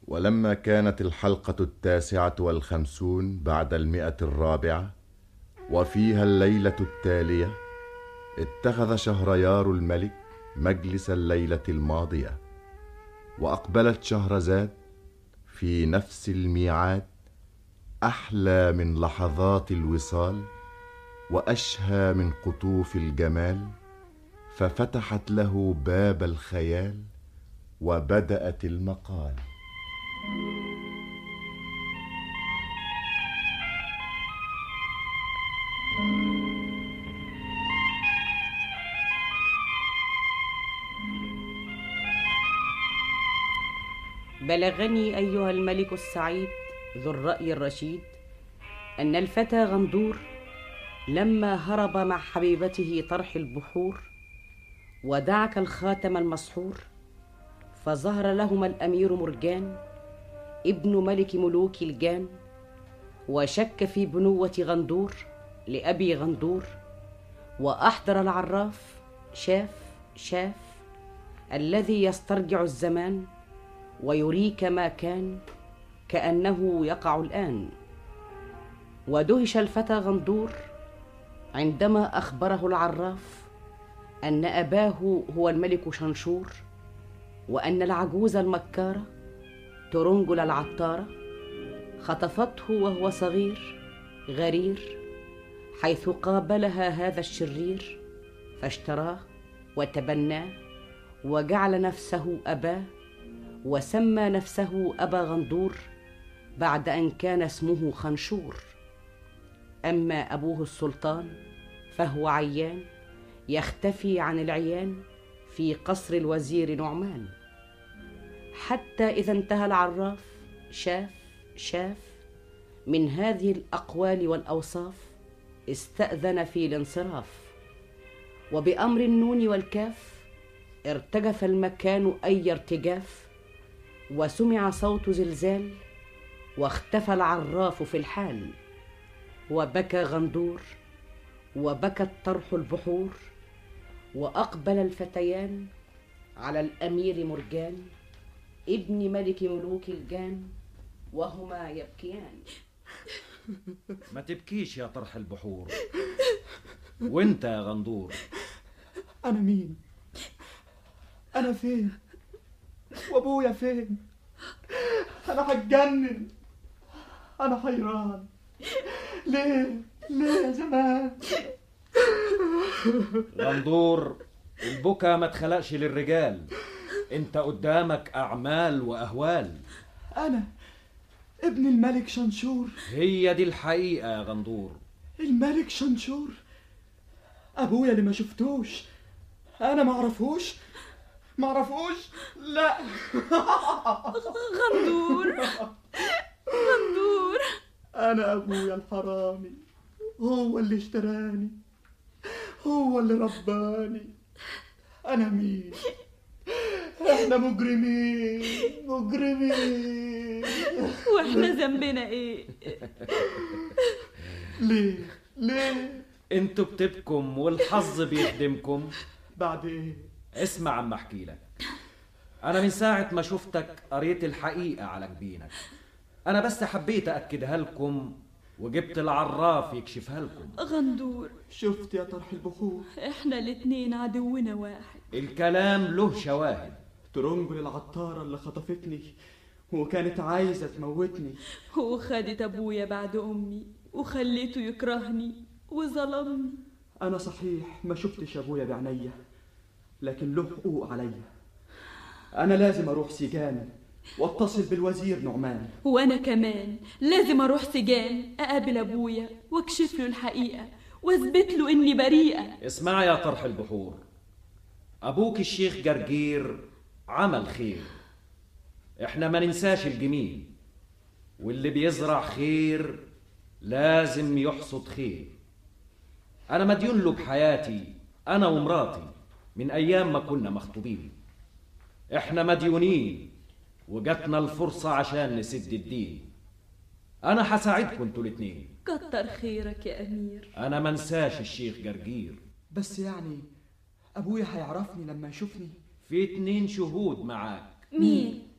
ولما كانت الحلقة التاسعة والخمسون بعد المئة الرابعة وفيها الليلة التالية اتخذ شهريار الملك مجلس الليلة الماضية وأقبلت شهرزاد في نفس الميعاد أحلى من لحظات الوصال وأشهى من قطوف الجمال ففتحت له باب الخيال وبدأت المقال بلغني أيها الملك السعيد ذو الرأي الرشيد أن الفتى غندور لما هرب مع حبيبته طرح البحور ودعك الخاتم المسحور فظهر لهما الأمير مرجان ابن ملك ملوك الجان وشك في بنوة غندور لأبي غندور وأحضر العراف شاف شاف الذي يسترجع الزمان ويريك ما كان كانه يقع الان ودهش الفتى غندور عندما اخبره العراف ان اباه هو الملك شنشور وان العجوز المكاره ترنجل العطاره خطفته وهو صغير غرير حيث قابلها هذا الشرير فاشتراه وتبناه وجعل نفسه اباه وسمى نفسه ابا غندور بعد ان كان اسمه خنشور اما ابوه السلطان فهو عيان يختفي عن العيان في قصر الوزير نعمان حتى اذا انتهى العراف شاف شاف من هذه الاقوال والاوصاف استاذن في الانصراف وبامر النون والكاف ارتجف المكان اي ارتجاف وسمع صوت زلزال واختفى العراف في الحال وبكى غندور وبكت طرح البحور واقبل الفتيان على الامير مرجان ابن ملك ملوك الجان وهما يبكيان ما تبكيش يا طرح البحور وانت يا غندور أنا مين؟ أنا فين؟ وأبويا فين؟ أنا هتجنن أنا حيران ليه؟ ليه يا زمان؟ غندور البكا ما اتخلقش للرجال انت قدامك اعمال واهوال أنا ابن الملك شنشور هي دي الحقيقه يا غندور الملك شنشور أبويا اللي ما شفتوش أنا ما أعرفوش ما أعرفوش لا غندور غندور أنا أبويا الحرامي هو اللي اشتراني هو اللي رباني أنا مين؟ إحنا مجرمين مجرمين واحنا ذنبنا ايه ليه؟ ليه؟ انتوا بتبكم والحظ بيخدمكم بعد إيه؟ اسمع عم احكي لك انا من ساعه ما شفتك قريت الحقيقه على جبينك انا بس حبيت اكدها لكم وجبت العراف يكشفها لكم غندور شفت يا طرح البخور احنا الاتنين عدونا واحد الكلام له شواهد ترنجل العطارة اللي خطفتني وكانت عايزة تموتني وخدت ابويا بعد امي وخليته يكرهني وظلمني أنا صحيح ما شفتش أبويا بعينيا لكن له حقوق عليا أنا لازم أروح سجان واتصل بالوزير نعمان وانا كمان لازم اروح سجان اقابل ابويا واكشف له الحقيقه واثبت له اني بريئه اسمع يا طرح البحور ابوك الشيخ جرجير عمل خير احنا ما ننساش الجميل واللي بيزرع خير لازم يحصد خير انا مديون له بحياتي انا ومراتي من ايام ما كنا مخطوبين احنا مديونين وجاتنا الفرصة عشان نسد الدين انا هساعدكم انتوا الاتنين كتر خيرك يا امير انا منساش الشيخ جرجير بس يعني أبويا هيعرفني لما يشوفني في اتنين شهود معاك مين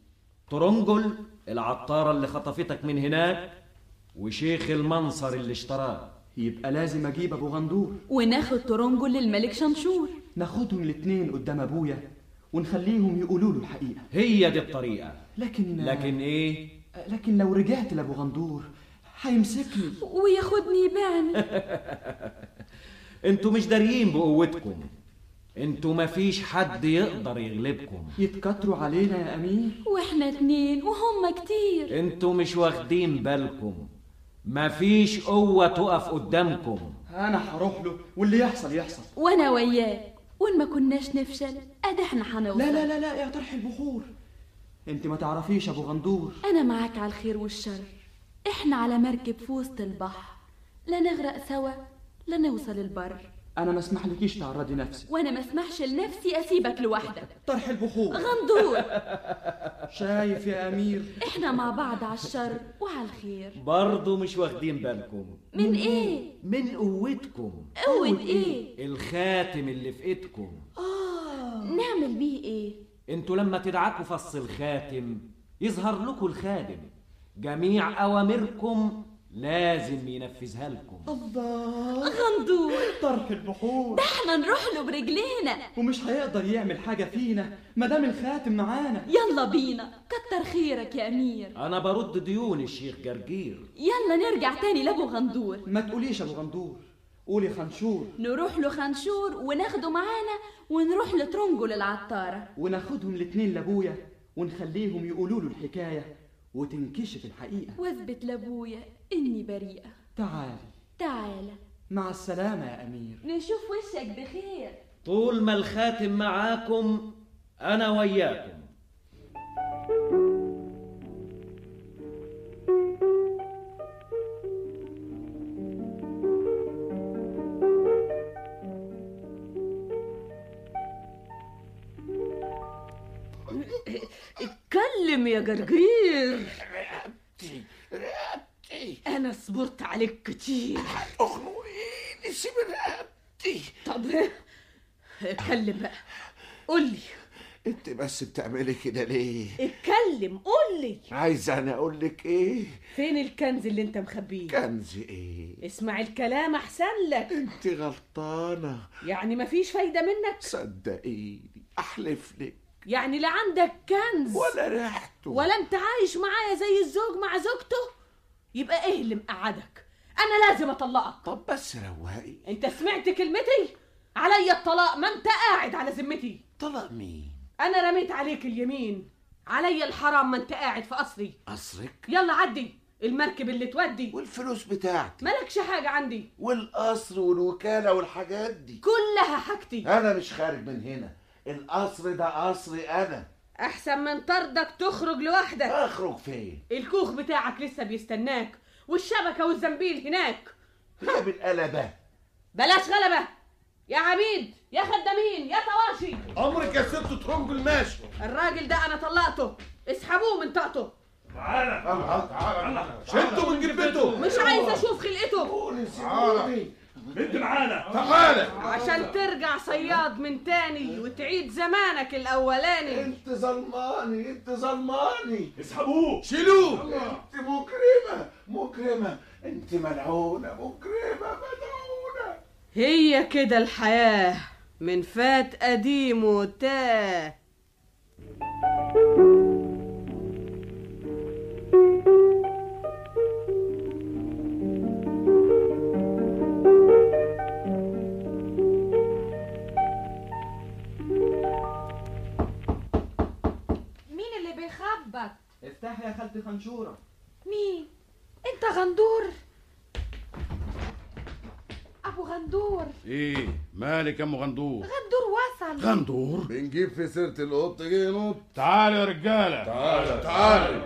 ترنجل العطارة اللي خطفتك من هناك وشيخ المنصر اللي اشتراه يبقى لازم اجيب ابو غندور وناخد ترنجل للملك شمشور ناخدهم الاتنين قدام ابويا ونخليهم يقولوا له الحقيقه هي دي الطريقة لكن لكن ايه لكن لو رجعت لابو غندور هيمسكني وياخدني يبيعني انتوا مش داريين بقوتكم انتوا مفيش حد يقدر يغلبكم يتكتروا علينا يا امير واحنا اتنين وهم كتير انتوا مش واخدين بالكم مفيش قوة تقف قدامكم انا هروح له واللي يحصل يحصل وانا وياك وان ما كناش نفشل ادي احنا هنوصل لا لا لا لا يا طرح البحور انت ما تعرفيش ابو غندور انا معاك على الخير والشر احنا على مركب في وسط البحر لا نغرق سوا لا نوصل البر انا ما اسمحلكيش تعرضي نفسك وانا ما اسمحش لنفسي اسيبك لوحدك طرح البحور غندور شايف يا امير احنا مع بعض على الشر وعلى الخير برضو مش واخدين بالكم من ايه من قوتكم قوة ايه الخاتم اللي في ايدكم نعمل بيه ايه انتوا لما تدعكوا فص الخاتم يظهر لكم الخادم جميع اوامركم لازم ينفذها لكم الله غندور طرح البحور ده احنا نروح له برجلينا ومش هيقدر يعمل حاجه فينا ما دام الخاتم معانا يلا بينا كتر خيرك يا امير انا برد ديون الشيخ جرجير يلا نرجع تاني لابو غندور ما تقوليش ابو غندور قولي خنشور نروح له خنشور وناخده معانا ونروح لترنجل العطارة وناخدهم الاتنين لابويا ونخليهم يقولوا له الحكايه وتنكشف الحقيقه واثبت لابويا اني بريئة تعالي تعالى مع السلامه يا امير نشوف وشك بخير طول ما الخاتم معاكم انا وياكم اتكلم يا جرجير رقبتي رقبتي انا صبرت عليك كتير اخنقيني سيب رقبتي طب اتكلم بقى قولي انت بس بتعملي كده ليه اتكلم قولي عايزه انا اقول لك ايه فين الكنز اللي انت مخبيه كنز ايه اسمع الكلام احسن لك انت غلطانه يعني مفيش فايدة منك صدقيني احلف لك يعني لا عندك كنز ولا ريحته ولا انت عايش معايا زي الزوج مع زوجته يبقى ايه اللي مقعدك انا لازم اطلقك طب بس رواقي انت سمعت كلمتي عليا الطلاق ما انت قاعد على ذمتي طلق مين انا رميت عليك اليمين عليا الحرام ما انت قاعد في قصري قصرك يلا عدي المركب اللي تودي والفلوس بتاعتي مالكش حاجة عندي والقصر والوكاله والحاجات دي كلها حاجتي انا مش خارج من هنا القصر ده قصري انا احسن من طردك تخرج لوحدك اخرج فين الكوخ بتاعك لسه بيستناك والشبكة والزنبيل هناك يا بالقلبه بلاش غلبة يا عبيد يا خدامين يا طواشي عمرك يا ست ترنجل ماشي الراجل ده انا طلقته اسحبوه من طاقته شدوا من جبته مش عايز اشوف خلقته قولي سيبوني بنت معانا تعالى عشان ترجع صياد من تاني وتعيد زمانك الاولاني انت ظلماني انت ظلماني اسحبوه شيلوه انت مجرمه مجرمه انت ملعونه مجرمه ملعونه هي كده الحياة من فات قديم وتاه مين اللي بيخبط افتحي يا خالتي خنشوره مين انت غندور ابو غندور ايه مالك يا ام غندور غندور وصل غندور بنجيب في سيرة القط جه ينط تعالوا يا رجاله تعالى تعالى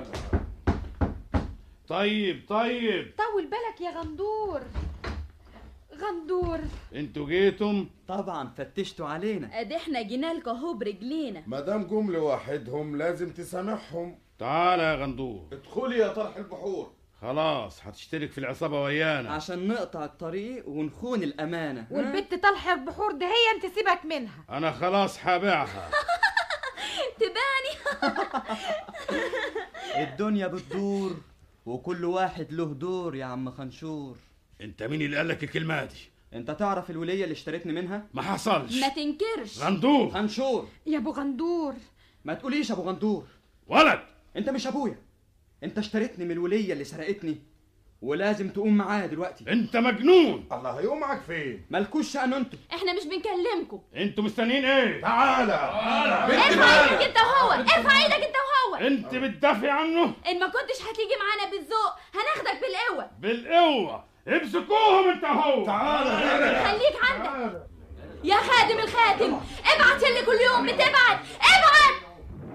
طيب طيب طول بالك يا غندور غندور انتوا جيتم طبعا فتشتوا علينا ادي احنا جينا لكم اهو برجلينا ما دام جم لوحدهم لازم تسامحهم تعالى يا غندور ادخلي يا طرح البحور خلاص هتشترك في العصابه ويانا عشان نقطع الطريق ونخون الامانه ها؟ والبت طلح البحور دي هي انت سيبك منها انا خلاص هبيعها تباني الدنيا بتدور وكل واحد له دور يا عم خنشور انت مين اللي قال لك الكلمه دي انت تعرف الولية اللي اشتريتني منها ما حصلش ما تنكرش غندور خنشور يا ابو غندور ما تقوليش ابو غندور ولد انت مش ابويا انت اشتريتني من الولية اللي سرقتني ولازم تقوم معايا دلوقتي انت مجنون الله يومعك فين مالكوش شأن انتوا احنا مش بنكلمكم انتوا مستنيين ايه تعالى ارفع ايدك انت وهو ارفع ايدك انت وهو انت بتدافع عنه ان ما كنتش هتيجي معانا بالذوق هناخدك بالقوه بالقوه امسكوهم انت هو تعالى خليك عندك يا خادم الخاتم ابعت اللي كل يوم بتبعت ابعت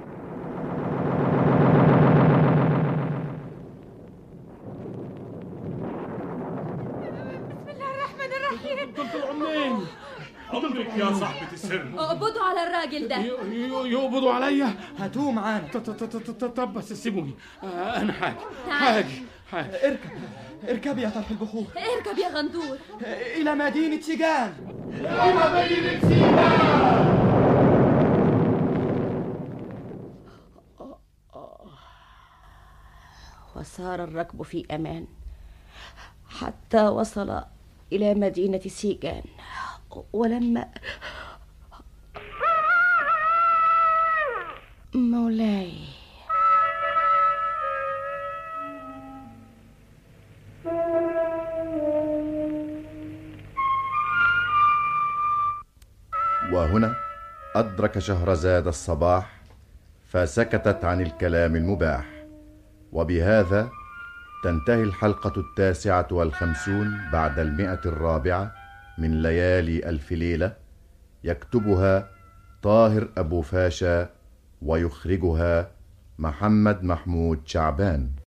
بسم الله الرحمن الرحيم طلعوا منين عمرك يا صاحبة السر اقبضوا على الراجل ده يقبضوا عليا هاتوه معانا ط- ط- ط- ط- طب بس سيبوني آه، انا حاجة تعال. حاجة حاجة اركب اركب يا طرح البحور اركب يا غندور الى مدينة سجان وسار الركب في امان حتى وصل الى مدينه سيجان ولما مولاي وهنا أدرك شهرزاد الصباح فسكتت عن الكلام المباح وبهذا تنتهي الحلقة التاسعة والخمسون بعد المئة الرابعة من ليالي ألف ليلة يكتبها طاهر أبو فاشا ويخرجها محمد محمود شعبان